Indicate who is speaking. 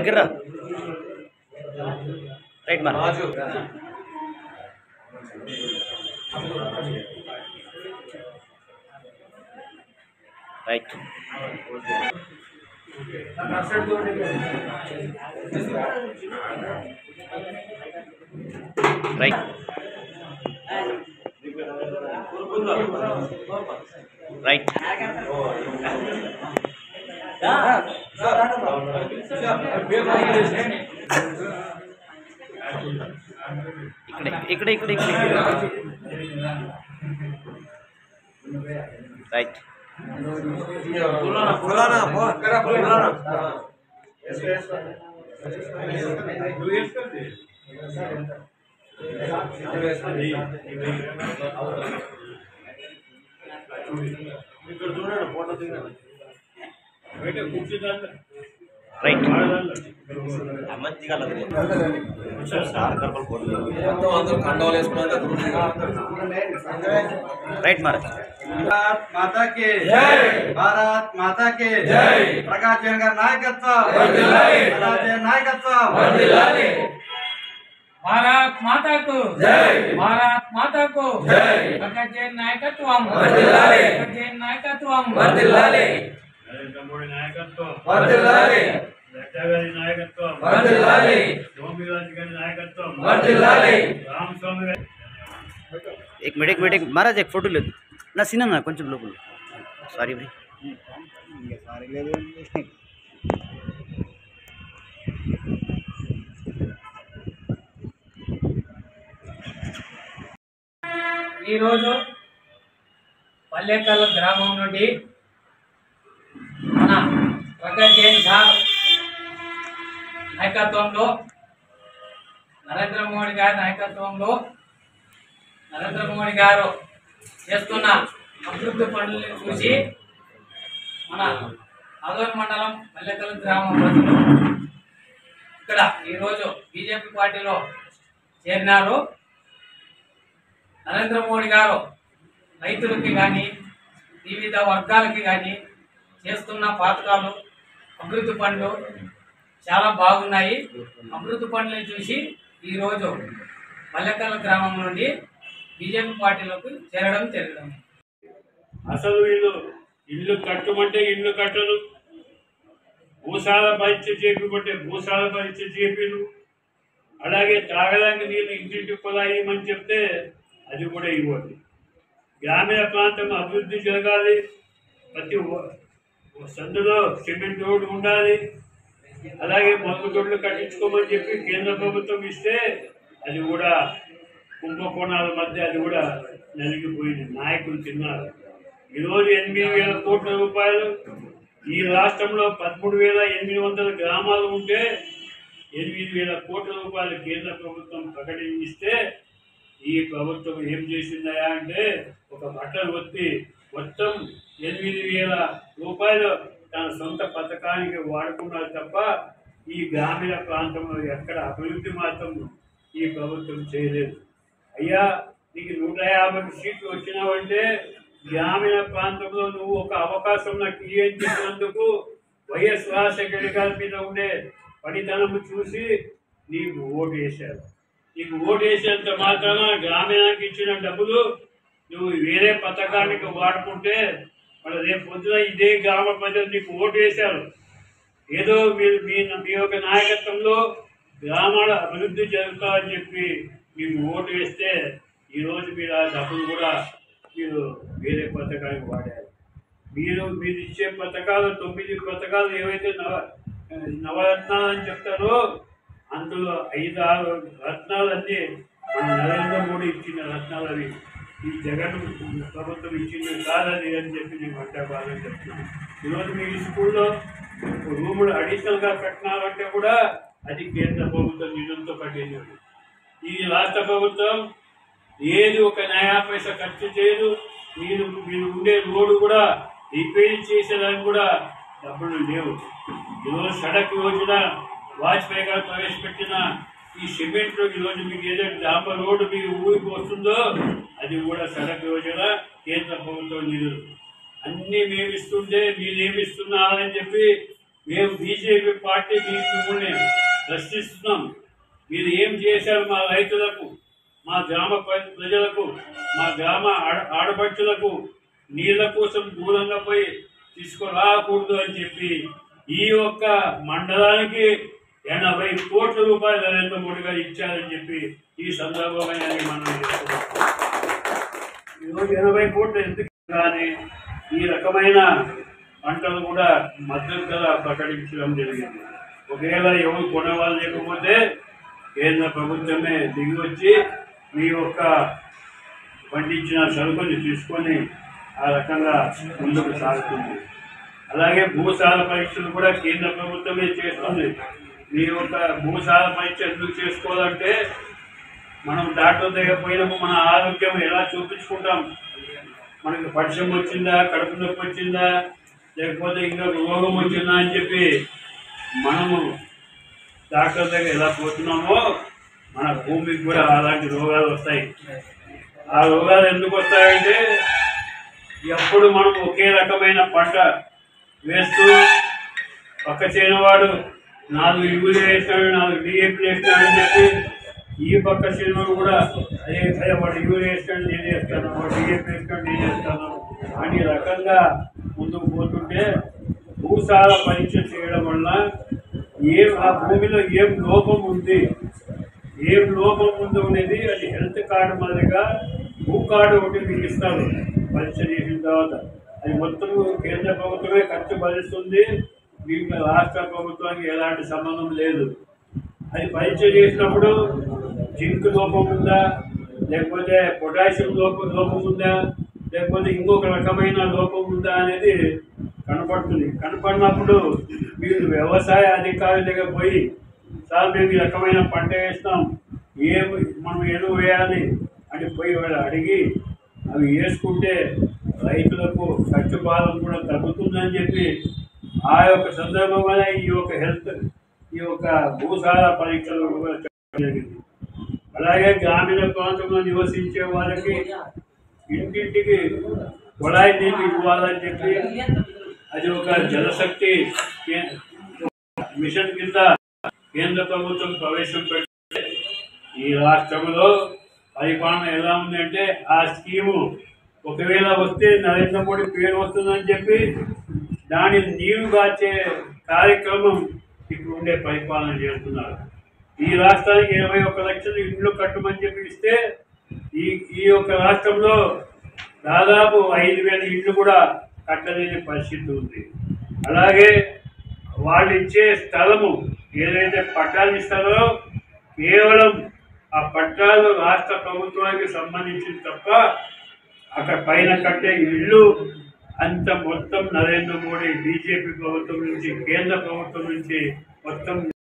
Speaker 1: దగ్గర రా. రైట్ మన రైట్ రైట్ రైట్ ఇక్కడ ఇక్కడ ఇక్కడ ఇక్కడ రైట్ రైట్
Speaker 2: మొత్తం అందరూ కండవాలు వేసుకున్నాక గ్రూప్
Speaker 1: రైట్ మహారాజ్
Speaker 3: భారత్ మాతా కి జై భారత్ మాతా కి జై ప్రకాష్ జైన్ గారి నాయకత్వం ప్రకాష్ జైన్ నాయకత్వం
Speaker 4: భారత్ మాతాకు జై భారత్ మాతాకు జై ప్రగతి నాయకత్వం వర్ధిల్లాలి ప్రగతి నాయకత్వం వర్ధిల్లాలి
Speaker 5: నరేంద్ర మోడీ నాయకత్వం
Speaker 3: వర్ధిల్లాలి
Speaker 5: నడ్డా గారి నాయకత్వం
Speaker 3: వర్ధిల్లాలి
Speaker 5: సోమిరాజు గారి నాయకత్వం
Speaker 3: వర్ధిల్లాలి
Speaker 5: రామస్వామి గారి
Speaker 1: एक मिनट एक मिनट एक महाराज एक फोटो ले दो ना सीना ना కొంచెం లోపల సారీ भाई
Speaker 4: ఈరోజు పల్లెకల్ గ్రామం నుండి మన ప్రగతి జైన్ సార్ నాయకత్వంలో నరేంద్ర మోడీ గారి నాయకత్వంలో నరేంద్ర మోడీ గారు చేస్తున్న అభివృద్ధి పనులను చూసి మన ఆదోన్ మండలం పల్లెకల్ గ్రామం ప్రజలు ఇక్కడ ఈరోజు బీజేపీ పార్టీలో చేరినారు నరేంద్ర మోడీ గారు రైతులకి కానీ వివిధ వర్గాలకి కానీ చేస్తున్న పథకాలు అభివృద్ధి పనులు చాలా బాగున్నాయి అభివృద్ధి పనులను చూసి ఈరోజు మల్లెకల్ గ్రామం నుండి బీజేపీ పార్టీలోకి చేరడం జరగడం
Speaker 5: అసలు వీళ్ళు ఇల్లు కట్టమంటే ఇల్లు కట్టరు భూసాల పరీక్ష చేపిమంటే భూసాల పరీక్ష చేపిరు అలాగే తాగడానికి నీళ్ళు ఇంటింటి పొలాయిమని చెప్తే అది కూడా ఇవ్వదు గ్రామీణ ప్రాంతం అభివృద్ధి జరగాలి ప్రతి ఒ- సందులో సిమెంట్ రోడ్డు ఉండాలి అలాగే మరుగుదొడ్లు కట్టించుకోమని చెప్పి కేంద్ర ప్రభుత్వం ఇస్తే అది కూడా కుంభకోణాల మధ్య అది కూడా నలిగిపోయింది నాయకులు తిన్నారు ఈరోజు ఎనిమిది వేల కోట్ల రూపాయలు ఈ రాష్ట్రంలో పదమూడు వేల ఎనిమిది వందల గ్రామాలు ఉంటే ఎనిమిది వేల కోట్ల రూపాయలు కేంద్ర ప్రభుత్వం ప్రకటించిస్తే ఈ ప్రభుత్వం ఏం చేసిందయా అంటే ఒక బట్టలు ఒత్తి మొత్తం ఎనిమిది వేల రూపాయలు తన సొంత పథకానికి వాడుకున్నారు తప్ప ఈ గ్రామీణ ప్రాంతంలో ఎక్కడ అభివృద్ధి మాత్రం ఈ ప్రభుత్వం చేయలేదు అయ్యా నీకు నూట యాభై సీట్లు వచ్చినావంటే గ్రామీణ ప్రాంతంలో నువ్వు ఒక అవకాశం నాకు ఇయ్యని చెప్పినందుకు వైఎస్ రాజశేఖర గారి మీద ఉండే పనితనం చూసి నీకు ఓటు వేశారు నీకు ఓటు వేసేంత మాత్రాన గ్రామీణానికి ఇచ్చిన డబ్బులు నువ్వు వేరే పథకానికి వాడుకుంటే మన రేపు పొద్దున ఇదే గ్రామ ప్రజలు నీకు ఓటు వేశారు ఏదో మీరు మీ మీ యొక్క నాయకత్వంలో గ్రామాల అభివృద్ధి జరుగుతామని చెప్పి మీకు ఓటు వేస్తే ఈరోజు మీరు ఆ డబ్బులు కూడా మీరు వేరే పథకానికి వాడారు మీరు మీరు ఇచ్చే పథకాలు తొమ్మిది పథకాలు ఏవైతే నవ నవరత్నాలు అని చెప్తారో అందులో ఐదు ఆరు రత్నాలన్నీ మన నరేంద్ర మోడీ ఇచ్చిన రత్నాలు అవి ఈ జగన్ ప్రభుత్వం ఇచ్చింది కాదని అని చెప్పి నేను అంటాబాలని చెప్తున్నాను ఈరోజు మీ స్కూల్లో రూములు అడిషనల్గా కట్టినారంటే కూడా అది కేంద్ర ప్రభుత్వం నిధులతో కట్టేది ఈ రాష్ట్ర ప్రభుత్వం ఏది ఒక నయా పైసా ఖర్చు చేయదు మీరు మీరు ఉండే రోడ్డు కూడా రిపేర్ చేసేదానికి కూడా డబ్బులు లేవు ఈరోజు సడక్ యోజన వాజ్పేయి గారు ప్రవేశపెట్టిన ఈ సిమెంట్ ఈరోజు మీకు ఏదైతే డాంబర్ రోడ్డు మీ ఊరికి వస్తుందో అది కూడా సడక్ యోజన కేంద్ర ప్రభుత్వం నిధులు అన్నీ మేము ఇస్తుంటే మీరు ఏమి ఇస్తున్నారని చెప్పి మేము బీజేపీ పార్టీ మీ మిమ్మల్ని ప్రశ్నిస్తున్నాం మీరు ఏం చేశారు మా రైతులకు మా గ్రామ ప్ర- ప్రజలకు మా గ్రామ ఆడ ఆడపడుచులకు నీళ్ళ కోసం దూరంగా పోయి తీసుకురాకూడదు అని చెప్పి ఈ యొక్క మండలానికి ఎనభై కోట్ల రూపాయలు నరేంద్ర మోడీ గారు ఇచ్చారని చెప్పి ఈ సందర్భంగా నేను మనం చేస్తున్నాం ఈరోజు ఎనభై కోట్లు ఎందుకు కానీ ఈ రకమైన పంటలు కూడా మద్దతు ధర ప్రకటించడం జరిగింది ఒకవేళ ఎవరు కొనేవాళ్ళు లేకపోతే కేంద్ర ప్రభుత్వమే దిగి వచ్చి మీ యొక్క పండించిన సరుకుని తీసుకొని ఆ రకంగా ముందుకు సాగుతుంది అలాగే భూసార పరీక్షలు కూడా కేంద్ర ప్రభుత్వమే చేస్తుంది మీ యొక్క భూసార పరీక్ష ఎందుకు చేసుకోవాలంటే మనం డాక్టర్ దగ్గర పోయినప్పుడు మన ఆరోగ్యం ఎలా చూపించుకుంటాం మనకి పక్షం వచ్చిందా కడుపు నొప్పి వచ్చిందా లేకపోతే ఇంకా రోగం వచ్చిందా అని చెప్పి మనము డాక్టర్ దగ్గర ఎలా పోతున్నామో మన భూమికి కూడా అలాంటి రోగాలు వస్తాయి ఆ రోగాలు ఎందుకు వస్తాయంటే ఎప్పుడు మనం ఒకే రకమైన పంట వేస్తూ పక్క చేనువాడు నాలుగు యూరియా వేస్తాడు నాలుగు డిఏపి వేస్తాడు అని చెప్పి ఈ పక్క చేనువాడు కూడా అదే అదే వాడు యూరియా వేస్తాడు నేను వేస్తాను వాడు డిఏపి వేస్తాడు నేను వేస్తాను అని రకంగా ముందుకు పోతుంటే భూసార పరీక్ష చేయడం వల్ల ఏం ఆ భూమిలో ఏం లోపం ఉంది ఏం లోపం ఉందో అనేది అది హెల్త్ కార్డు మాదిరిగా భూ కార్డు ఒకటి మీకు ఇస్తారు పరీక్ష చేసిన తర్వాత అది మొత్తం కేంద్ర ప్రభుత్వమే ఖర్చు భరిస్తుంది దీంట్లో రాష్ట్ర ప్రభుత్వానికి ఎలాంటి సంబంధం లేదు అది పరీక్ష చేసినప్పుడు జింక్ లోపం ఉందా లేకపోతే పొటాషియం లోపం లోపం ఉందా లేకపోతే ఇంకొక రకమైన లోపం ఉందా అనేది కనపడుతుంది కనపడినప్పుడు మీరు వ్యవసాయ అధికారుల దగ్గర పోయి సార్ మేము ఈ రకమైన పంట వేస్తాం ఏ మనం ఎరువు వేయాలి అని పోయి వాళ్ళు అడిగి అవి వేసుకుంటే రైతులకు ఖర్చు భారం కూడా తగ్గుతుందని చెప్పి ఆ యొక్క సందర్భంగానే ఈ యొక్క హెల్త్ ఈ యొక్క భూసార పరీక్షలు కూడా చేయడం జరిగింది అలాగే గ్రామీణ ప్రాంతంలో నివసించే వాళ్ళకి ఇంటింటికి కుళాయి నీళ్ళు ఇవ్వాలని చెప్పి అది ఒక జలశక్తి కే- మిషన్ కింద కేంద్ర ప్రభుత్వం ప్రవేశపెట్టి ఈ రాష్ట్రంలో పరిపాలన ఎలా ఉందంటే ఆ స్కీము ఒకవేళ వస్తే నరేంద్ర మోడీ పేరు వస్తుందని చెప్పి దాని నీరు కాచే కార్యక్రమం ఇప్పుడు ఉండే పరిపాలన చేస్తున్నారు ఈ రాష్ట్రానికి ఇరవై ఒక్క లక్షలు ఇండ్లు కట్టమని చెప్పి ఇస్తే ఈ ఈ యొక్క రాష్ట్రంలో దాదాపు ఐదు వేల ఇండ్లు కూడా కట్టలేని పరిస్థితి ఉంది అలాగే వాళ్ళు ఇచ్చే స్థలము ఏదైతే పట్టాలు ఇస్తారో కేవలం ఆ పట్టాలు రాష్ట్ర ప్రభుత్వానికి సంబంధించింది తప్ప అక్కడ పైన కట్టే ఇల్లు అంత మొత్తం నరేంద్ర మోడీ బీజేపీ ప్రభుత్వం నుంచి కేంద్ర ప్రభుత్వం నుంచి మొత్తం